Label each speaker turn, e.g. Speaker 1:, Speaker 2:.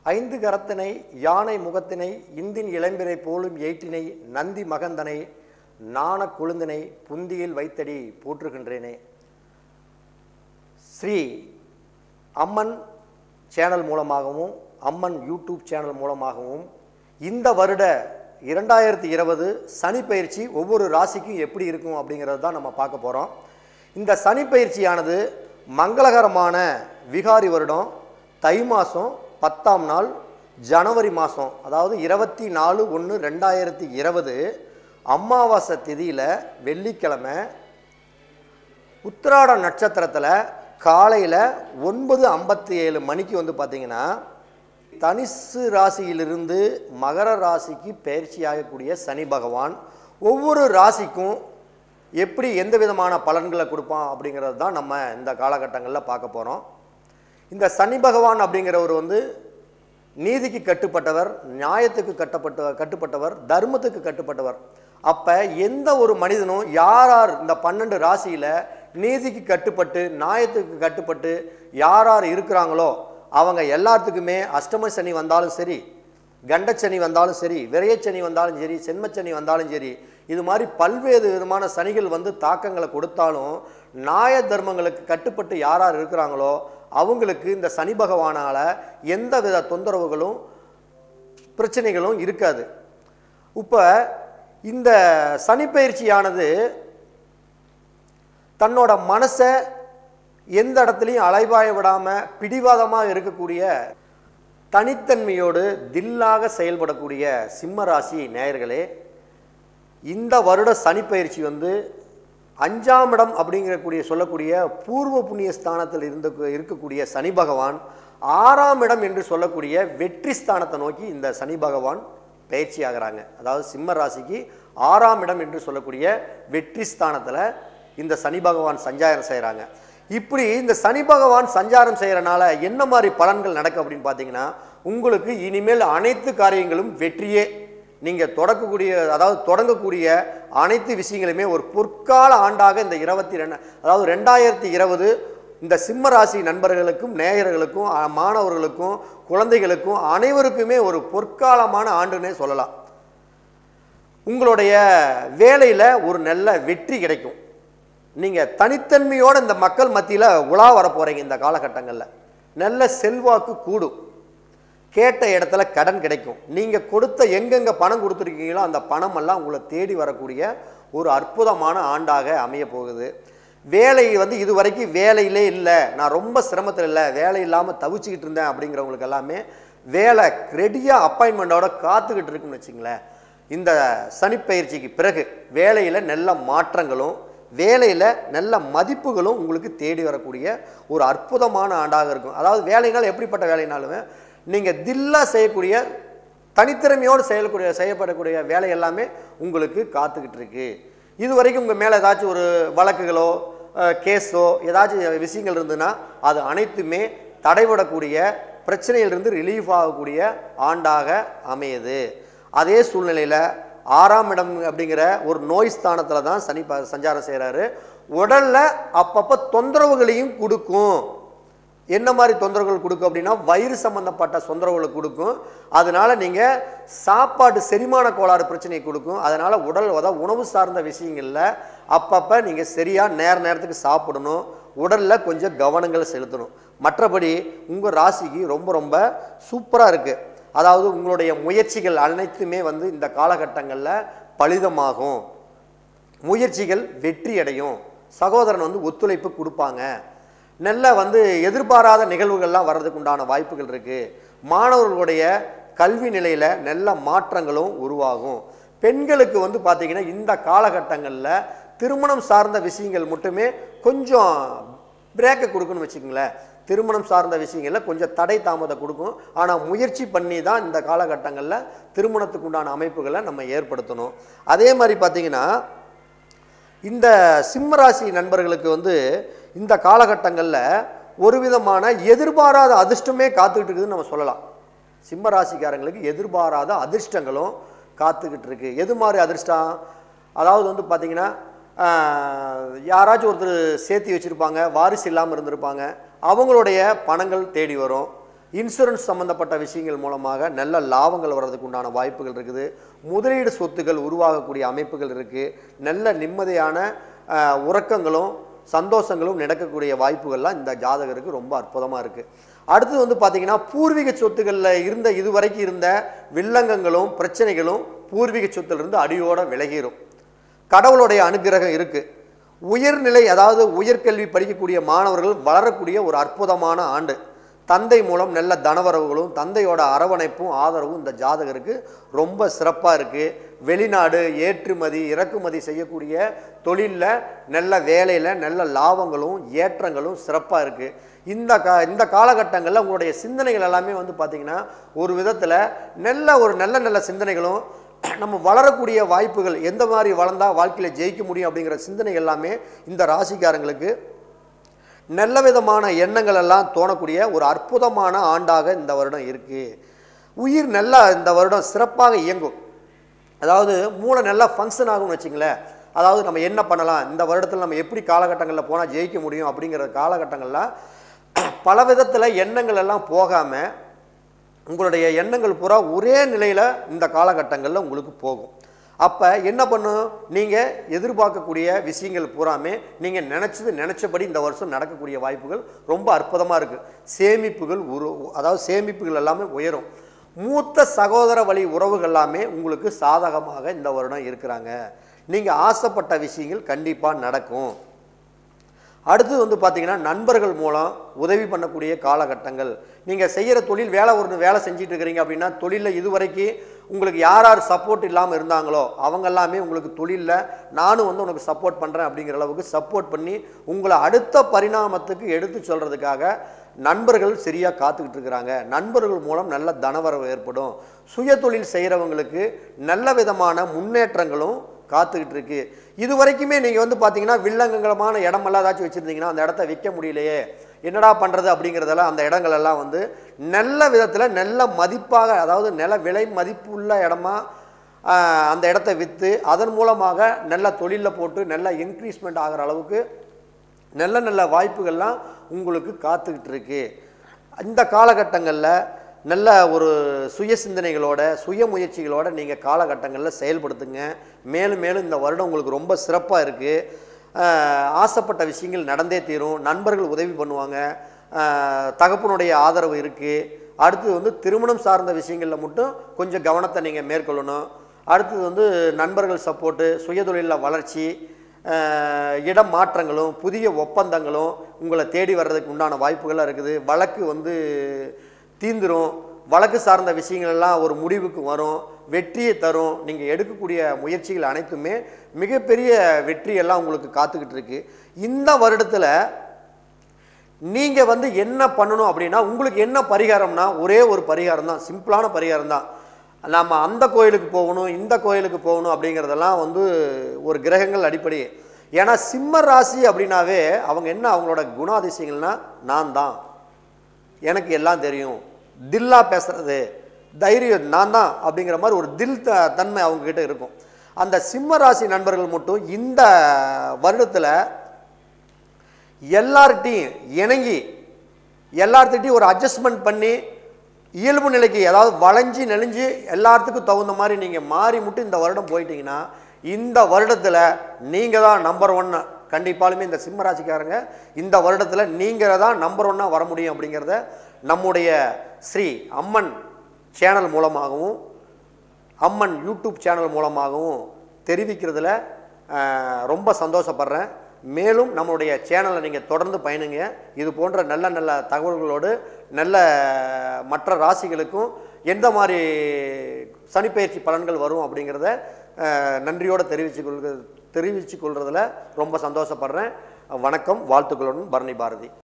Speaker 1: ஐந்து கரத்தினை யானை முகத்தினை இந்தின் இளம்பிரை போலும் ஏற்றினை நந்தி மகந்தனை நாண கொழுந்தினை புந்தியில் வைத்தடி போற்றுகின்றேனே ஸ்ரீ அம்மன் சேனல் மூலமாகவும் அம்மன் யூடியூப் சேனல் மூலமாகவும் இந்த வருட இரண்டாயிரத்தி இருபது சனி பயிற்சி ஒவ்வொரு ராசிக்கும் எப்படி இருக்கும் அப்படிங்கிறது தான் நம்ம பார்க்க போகிறோம் இந்த சனி பயிற்சியானது மங்களகரமான விகாரி வருடம் தை மாதம் பத்தாம் நாள் ஜனவரி மாதம் அதாவது இருபத்தி நாலு ஒன்று ரெண்டாயிரத்தி இருபது அமாவாசை திதியில் வெள்ளிக்கிழமை உத்திராட நட்சத்திரத்தில் காலையில் ஒன்பது ஐம்பத்தி ஏழு மணிக்கு வந்து பார்த்தீங்கன்னா தனுசு ராசியிலிருந்து மகர ராசிக்கு பயிற்சி ஆகக்கூடிய சனி பகவான் ஒவ்வொரு ராசிக்கும் எப்படி எந்த விதமான பலன்களை கொடுப்பான் அப்படிங்கிறது தான் நம்ம இந்த காலகட்டங்களில் பார்க்க போகிறோம் இந்த சனி பகவான் அப்படிங்கிறவர் வந்து நீதிக்கு கட்டுப்பட்டவர் நியாயத்துக்கு கட்டப்பட்ட கட்டுப்பட்டவர் தர்மத்துக்கு கட்டுப்பட்டவர் அப்போ எந்த ஒரு மனிதனும் யார் யார் இந்த பன்னெண்டு ராசியில் நீதிக்கு கட்டுப்பட்டு நியாயத்துக்கு கட்டுப்பட்டு யார் யார் இருக்கிறாங்களோ அவங்க எல்லாத்துக்குமே அஷ்டம சனி வந்தாலும் சரி கண்டச்சனி வந்தாலும் சரி விரையச்சனி வந்தாலும் சரி சென்மச்சனி வந்தாலும் சரி இது மாதிரி பல்வேறு விதமான சனிகள் வந்து தாக்கங்களை கொடுத்தாலும் நியாய தர்மங்களுக்கு கட்டுப்பட்டு யார் யார் இருக்கிறாங்களோ அவங்களுக்கு இந்த சனி பகவானால் எந்த வித தொந்தரவுகளும் பிரச்சனைகளும் இருக்காது இப்போ இந்த சனிப்பயிற்சியானது தன்னோட மனசை எந்த இடத்துலையும் அலைபாய விடாமல் பிடிவாதமாக இருக்கக்கூடிய தனித்தன்மையோடு தில்லாக செயல்படக்கூடிய சிம்ம ராசி நேயர்களே இந்த வருட சனிப்பயிற்சி வந்து அஞ்சாம் இடம் அப்படிங்கக்கூடிய சொல்லக்கூடிய பூர்வ புண்ணிய ஸ்தானத்தில் இருந்த இருக்கக்கூடிய சனி பகவான் ஆறாம் இடம் என்று சொல்லக்கூடிய வெற்றி ஸ்தானத்தை நோக்கி இந்த சனி பகவான் பயிற்சி ஆகிறாங்க அதாவது சிம்ம ராசிக்கு ஆறாம் இடம் என்று சொல்லக்கூடிய வெற்றி ஸ்தானத்தில் இந்த சனி பகவான் சஞ்சாரம் செய்கிறாங்க இப்படி இந்த சனி பகவான் சஞ்சாரம் செய்கிறனால என்ன மாதிரி பலன்கள் நடக்கும் அப்படின்னு பார்த்தீங்கன்னா உங்களுக்கு இனிமேல் அனைத்து காரியங்களும் வெற்றியே நீங்கள் தொடக்கக்கூடிய அதாவது தொடங்கக்கூடிய அனைத்து விஷயங்களுமே ஒரு பொற்கால ஆண்டாக இந்த இருபத்தி ரெண்டு அதாவது ரெண்டாயிரத்தி இருபது இந்த சிம்ம ராசி நண்பர்களுக்கும் நேயர்களுக்கும் அ, மாணவர்களுக்கும் குழந்தைகளுக்கும் அனைவருக்குமே ஒரு பொற்காலமான ஆண்டுன்னே சொல்லலாம் உங்களுடைய வேலையில் ஒரு நல்ல வெற்றி கிடைக்கும் நீங்கள் தனித்தன்மையோடு இந்த மக்கள் மத்தியில் உலா வர போகிறீங்க இந்த காலகட்டங்களில் நல்ல செல்வாக்கு கூடும் கேட்ட இடத்துல கடன் கிடைக்கும் நீங்கள் கொடுத்த எங்கெங்கே பணம் கொடுத்துருக்கீங்களோ அந்த பணம் எல்லாம் உங்களை தேடி வரக்கூடிய ஒரு அற்புதமான ஆண்டாக அமைய போகுது வேலை வந்து இது வரைக்கும் வேலையிலே இல்லை நான் ரொம்ப சிரமத்தில் இல்லை வேலை இல்லாமல் தவிச்சுக்கிட்டு இருந்தேன் அப்படிங்கிறவங்களுக்கு எல்லாமே வேலை ரெடியாக அப்பாயின்மெண்ட்டோட காத்துக்கிட்டு இருக்குன்னு வச்சுங்களேன் இந்த சனிப்பயிற்சிக்கு பிறகு வேலையில் நல்ல மாற்றங்களும் வேலையில் நல்ல மதிப்புகளும் உங்களுக்கு தேடி வரக்கூடிய ஒரு அற்புதமான ஆண்டாக இருக்கும் அதாவது வேலைனால் எப்படிப்பட்ட வேலைனாலுமே நீங்கள் தில்லாக செய்யக்கூடிய தனித்திறமையோடு செயல்கூடிய செய்யப்படக்கூடிய வேலை எல்லாமே உங்களுக்கு காத்துக்கிட்டு இருக்கு இது வரைக்கும் உங்கள் மேலே ஏதாச்சும் ஒரு வழக்குகளோ அஹ், கேஸோ ஏதாச்சும் விஷயங்கள் இருந்ததுன்னா அது அனைத்துமே தடைபடக்கூடிய பிரச்சனையிலிருந்து ரிலீஃப் ஆகக்கூடிய ஆண்டாக அமையுது அதே சூழ்நிலையில் ஆறாம் இடம் அப்படிங்கிற ஒரு நோய் ஸ்தானத்தில் தான் சனி ப- சஞ்சாரம் செய்கிறாரு உடலில் அப்பப்போ தொந்தரவுகளையும் கொடுக்கும் என்ன மாதிரி தொந்தரவுகள் கொடுக்கும் அப்படின்னா வயிறு சம்பந்தப்பட்ட தொந்தரவுகளை கொடுக்கும் அதனால நீங்கள் சாப்பாடு செரிமான கோளாறு பிரச்சனையை கொடுக்கும் அதனால உடல் அதாவது உணவு சார்ந்த விஷயங்களில் அப்பப்போ நீங்கள் சரியாக நேர நேரத்துக்கு சாப்பிடணும் உடலில் கொஞ்சம் கவனங்கள் செலுத்தணும் மற்றபடி உங்கள் ராசிக்கு ரொம்ப ரொம்ப சூப்பராக இருக்குது அதாவது உங்களுடைய முயற்சிகள் அனைத்துமே வந்து இந்த காலகட்டங்களில் பலிதமாகும் முயற்சிகள் வெற்றி அடையும் சகோதரன் வந்து ஒத்துழைப்பு கொடுப்பாங்க நல்ல வந்து எதிர்பாராத நிகழ்வுகள்லாம் வர்றதுக்கு உண்டான வாய்ப்புகள் இருக்குது மாணவர்களுடைய கல்வி நிலையில் நல்ல மாற்றங்களும் உருவாகும் பெண்களுக்கு வந்து பார்த்திங்கன்னா இந்த காலகட்டங்களில் திருமணம் சார்ந்த விஷயங்கள் மட்டுமே கொஞ்சம் பிரேக்கை கொடுக்கணும்னு வச்சுக்கோங்களேன் திருமணம் சார்ந்த விஷயங்களில் கொஞ்சம் தடை தாமதம் கொடுக்கும் ஆனால் முயற்சி பண்ணி தான் இந்த காலகட்டங்களில் திருமணத்துக்கு உண்டான அமைப்புகளை நம்ம ஏற்படுத்தணும் அதே மாதிரி பார்த்திங்கன்னா இந்த சிம்மராசி நண்பர்களுக்கு வந்து இந்த காலகட்டங்களில் ஒரு விதமான எதிர்பாராத அதிர்ஷ்டமே காத்துக்கிட்டு இருக்குதுன்னு நம்ம சொல்லலாம் சிம்ம ராசிக்காரங்களுக்கு எதிர்பாராத அதிர்ஷ்டங்களும் காத்துக்கிட்டு இருக்கு எது மாதிரி அதிர்ஷ்டம் அதாவது வந்து பார்த்திங்கன்னா ஆஹ், யாராச்சும் ஒருத்தர் சேர்த்து வச்சுருப்பாங்க வாரிசு இல்லாமல் இருந்திருப்பாங்க அவங்களுடைய பணங்கள் தேடி வரும் இன்சூரன்ஸ் சம்மந்தப்பட்ட விஷயங்கள் மூலமாக நல்ல லாபங்கள் வர்றதுக்கு உண்டான வாய்ப்புகள் இருக்குது முதலீடு சொத்துகள் உருவாகக்கூடிய அமைப்புகள் இருக்குது நல்ல நிம்மதியான ஆஹ், உறக்கங்களும் சந்தோஷங்களும் நடக்கக்கூடிய வாய்ப்புகள்லாம் இந்த ஜாதகருக்கு ரொம்ப அற்புதமாக இருக்குது அடுத்து வந்து பார்த்தீங்கன்னா பூர்வீக சொத்துக்களில் இருந்த இதுவரைக்கும் இருந்த வில்லங்கங்களும் பிரச்சனைகளும் பூர்வீக சொத்திலிருந்து அடியோட விலகிரும் கடவுளுடைய அனுக்கிரகம் இருக்கு உயர்நிலை அதாவது உயர்கல்வி படிக்கக்கூடிய மாணவர்கள் வளரக்கூடிய ஒரு அற்புதமான ஆண்டு தந்தை மூலம் நல்ல தனவரவுகளும் தந்தையோட அரவணைப்பும் ஆதரவும் இந்த ஜாதகருக்கு ரொம்ப சிறப்பாக இருக்குது வெளிநாடு ஏற்றுமதி இறக்குமதி செய்யக்கூடிய தொழிலில் நல்ல வேலையில் நல்ல லாபங்களும் ஏற்றங்களும் சிறப்பாக இருக்குது இந்த கா இந்த காலகட்டங்களில் உங்களுடைய சிந்தனைகள் எல்லாமே வந்து பார்த்திங்கன்னா ஒரு விதத்தில் நல்ல ஒரு நல்ல நல்ல சிந்தனைகளும் நம்ம வளரக்கூடிய வாய்ப்புகள் எந்த மாதிரி வளர்ந்தால் வாழ்க்கையில் ஜெயிக்க முடியும் அப்படிங்கிற சிந்தனை எல்லாமே இந்த ராசிக்காரங்களுக்கு நல்ல விதமான எண்ணங்கள் எல்லாம் தோணக்கூடிய ஒரு அற்புதமான ஆண்டாக இந்த வருடம் இருக்குது உயிர் நல்லா இந்த வருடம் சிறப்பாக இயங்கும் அதாவது மூளை நல்லா ஃபங்க்ஷன் ஆகும்னு வச்சுங்களேன் அதாவது நம்ம என்ன பண்ணலாம் இந்த வருடத்தில் நம்ம எப்படி காலகட்டங்களில் போனால் ஜெயிக்க முடியும் அப்படிங்கிற காலகட்டங்களில் பல விதத்தில் எண்ணங்கள் எல்லாம் போகாமல் உங்களுடைய எண்ணங்கள் பூரா ஒரே நிலையில் இந்த காலகட்டங்களில் உங்களுக்கு போகும் அப்போ என்ன பண்ணும் நீங்கள் எதிர்பார்க்கக்கூடிய விஷயங்கள் பூராமே நீங்கள் நினச்சது நினச்சபடி இந்த வருஷம் நடக்கக்கூடிய வாய்ப்புகள் ரொம்ப அற்புதமாக இருக்குது சேமிப்புகள் உரு அதாவது சேமிப்புகள் எல்லாமே உயரும் மூத்த சகோதர வழி உறவுகள் எல்லாமே உங்களுக்கு சாதகமாக இந்த வருடம் இருக்கிறாங்க நீங்கள் ஆசைப்பட்ட விஷயங்கள் கண்டிப்பாக நடக்கும் அடுத்து வந்து பார்த்தீங்கன்னா நண்பர்கள் மூலம் உதவி பண்ணக்கூடிய காலகட்டங்கள் நீங்கள் செய்கிற தொழில் வேலை ஒரு வேலை செஞ்சுட்டு இருக்கிறீங்க அப்படின்னா தொழிலில் இதுவரைக்கும் உங்களுக்கு யார் யார் சப்போர்ட் இல்லாமல் இருந்தாங்களோ அவங்க எல்லாமே உங்களுக்கு தொழிலில் நானும் வந்து உனக்கு சப்போர்ட் பண்ணுறேன் அப்படிங்கிற அளவுக்கு சப்போர்ட் பண்ணி உங்களை அடுத்த பரிணாமத்துக்கு எடுத்து சொல்கிறதுக்காக நண்பர்கள் சரியாக காத்துக்கிட்டு இருக்கிறாங்க நண்பர்கள் மூலம் நல்ல தனவரவு ஏற்படும் சுய தொழில் செய்கிறவங்களுக்கு நல்ல விதமான முன்னேற்றங்களும் காத்துக்கிட்டு இருக்கு இது வரைக்குமே நீங்கள் வந்து பார்த்தீங்கன்னா வில்லங்கங்களமான இடமெல்லாம் ஏதாச்சும் வச்சுருந்தீங்கன்னா அந்த இடத்த விற்க முடியலையே என்னடா பண்ணுறது அப்படிங்கிறதெல்லாம் அந்த இடங்கள் எல்லாம் வந்து நல்ல விதத்தில் நல்ல மதிப்பாக அதாவது நில விலை மதிப்புள்ள இடமா ஆஹ், அந்த இடத்த விற்று அதன் மூலமாக நல்ல தொழிலில் போட்டு நல்ல இன்க்ரீஸ்மெண்ட் ஆகிற அளவுக்கு நல்ல நல்ல வாய்ப்புகள்லாம் உங்களுக்கு காத்துக்கிட்டு இருக்கு இந்த காலகட்டங்களில் நல்ல ஒரு சுய சிந்தனைகளோட சுய முயற்சிகளோட நீங்கள் காலகட்டங்களில் செயல்படுத்துங்க மேலும் மேலும் இந்த வருடம் உங்களுக்கு ரொம்ப சிறப்பாக இருக்குது ஆசைப்பட்ட விஷயங்கள் நடந்தே தீரும் நண்பர்கள் உதவி பண்ணுவாங்க ஆஹ் தகப்பனுடைய ஆதரவு இருக்குது அடுத்தது வந்து திருமணம் சார்ந்த விஷயங்களில் மட்டும் கொஞ்சம் கவனத்தை நீங்கள் மேற்கொள்ளணும் அடுத்தது வந்து நண்பர்கள் சப்போர்ட்டு சுயதொழிலில் வளர்ச்சி ஆஹ் இடம் மாற்றங்களும் புதிய ஒப்பந்தங்களும் உங்களை தேடி வர்றதுக்கு உண்டான வாய்ப்புகள்லாம் இருக்குது வழக்கு வந்து தீந்துரும் வழக்கு சார்ந்த விஷயங்கள் எல்லாம் ஒரு முடிவுக்கு வரும் வெற்றியை தரும் நீங்கள் எடுக்கக்கூடிய முயற்சிகள் அனைத்துமே மிகப்பெரிய வெற்றியெல்லாம் உங்களுக்கு காத்துக்கிட்டு இருக்கு இந்த வருடத்தில் நீங்கள் வந்து என்ன பண்ணணும் அப்படின்னா உங்களுக்கு என்ன பரிகாரம்னா ஒரே ஒரு பரிகாரம் தான் சிம்பிளான பரிகாரம் தான் நம்ம அந்த கோயிலுக்கு போகணும் இந்த கோயிலுக்கு போகணும் அப்படிங்கிறதெல்லாம் வந்து ஒரு கிரகங்கள் அடிப்படை ஏன்னா சிம்ம ராசி அப்படின்னாவே அவங்க என்ன அவங்களோட குணாதிசயங்கள்னா நான் தான் எனக்கு எல்லாம் தெரியும் தில்லா பேசுறது தைரியம் நான் தான் அப்படிங்கிற மாதிரி ஒரு தில் த தன்மை அவங்கக்கிட்ட இருக்கும் அந்த சிம்ம ராசி நண்பர்கள் மட்டும் இந்த வருடத்தில் எல்லார்கிட்டையும் இணங்கி எல்லார்த்திட்டையும் ஒரு அட்ஜஸ்ட்மெண்ட் பண்ணி இயல்பு நிலைக்கு அதாவது வளைஞ்சு நெளிஞ்சு எல்லாத்துக்கும் தகுந்த மாதிரி நீங்கள் மாறி மட்டும் இந்த வருடம் போயிட்டீங்கன்னா இந்த வருடத்தில் நீங்கள் தான் நம்பர் ஒன்று கண்டிப்பாலுமே இந்த சிம்ம ராசிக்காரங்க இந்த வருடத்தில் நீங்கள் தான் நம்பர் ஒன்னாக வர முடியும் அப்படிங்கிறத நம்முடைய ஸ்ரீ அம்மன் சேனல் மூலமாகவும் அம்மன் யூடியூப் சேனல் மூலமாகவும் தெரிவிக்கிறதுல அஹ், ரொம்ப சந்தோஷப்படுறேன் மேலும் நம்மளுடைய சேனலை நீங்கள் தொடர்ந்து பயணுங்க இது போன்ற நல்ல நல்ல தகவல்களோடு நல்ல மற்ற ராசிகளுக்கும் எந்த மாதிரி சனிப்பெயர்ச்சி பலன்கள் வரும் அப்படிங்கிறத அஹ், நன்றியோடு தெரிவிச்சு கொள்க தெரிவித்து கொள்றதுல ரொம்ப சந்தோஷப்படுறேன் வணக்கம் வாழ்த்துக்களுடன் பரணி பாரதி